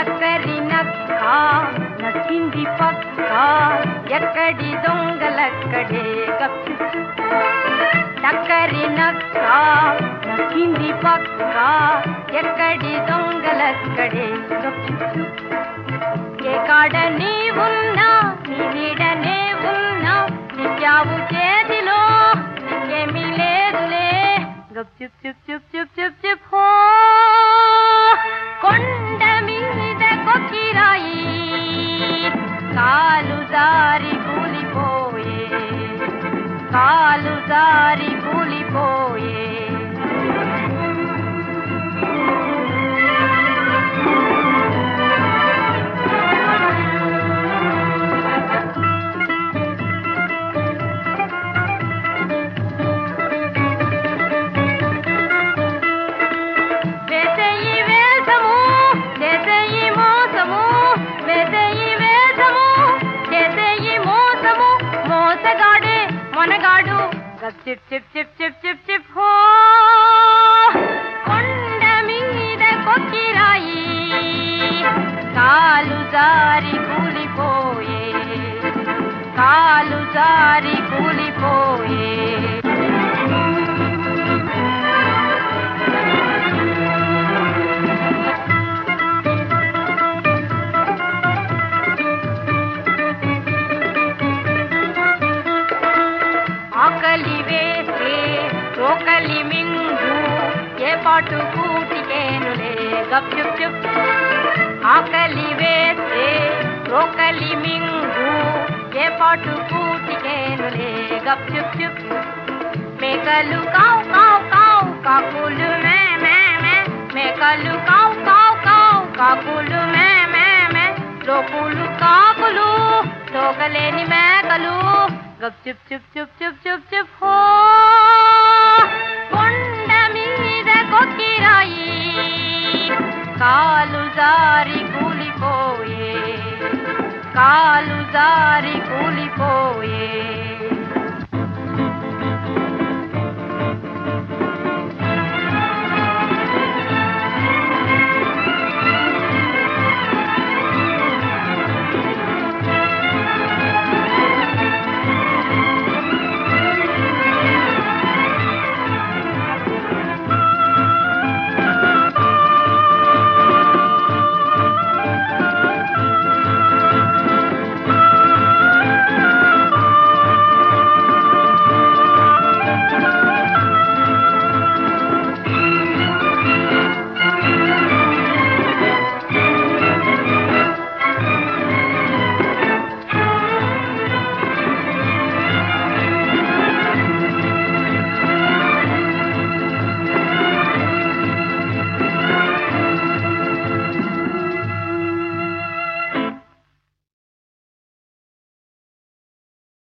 నక్కరి నక్క నచ్చింది పక్క ఎక్కడి దొంగలక్కడే గప్చు నక్కరి నక్క నచ్చింది పక్క ఎక్కడి దొంగలక్కడే గప్చు ఏ కాడ నీ ఉన్నా నీ నీడనే ఉన్నా నిత్యావు చేతిలో నీకేమీ లేదులే గప్ చుప్ చుప్ చుప్ చుప్ చుప్ చుప్ హో కొండ మీద కొక్కిరాయి కాలు దారి కూలిపోయే కాలు దారి కూలిపోయే వేసేయి వేషము చేసేయి మోసము వేసేయి వేషము చేసేయి మోసము మోసగాడే మొనగాడు గప్ చిప్ చిప్ చిప్ చిప్ చిప్ చిప్ హో కొండ మీద కొక్కిరాయి కాలు జారి కూలిపోయే కాలు జారి కూలిపోయే ఆకలి వేస్తే రోకలి మింగు ఏ పాటు కూటికేనులే గప్ చుప్ చుప్ ఆకలి వేస్తే రోకలి మింగు ఏ పాటు కూటికేనులే గప్ చుప్ చుప్ మేకలు కావు కావు కావు కాకులు మే మే మే మేకలు కావు కావు కావు కాకులు మే మే మే లోకులు కాకులు తోకలేని మేకలు గప్ చుప్ చుప్ చుప్ చుప్ చుప్ చుప్ హో కొండ మీద కొక్కిరాయి కాలు జారి కూలిపోయే కాలు జారి కూలిపోయే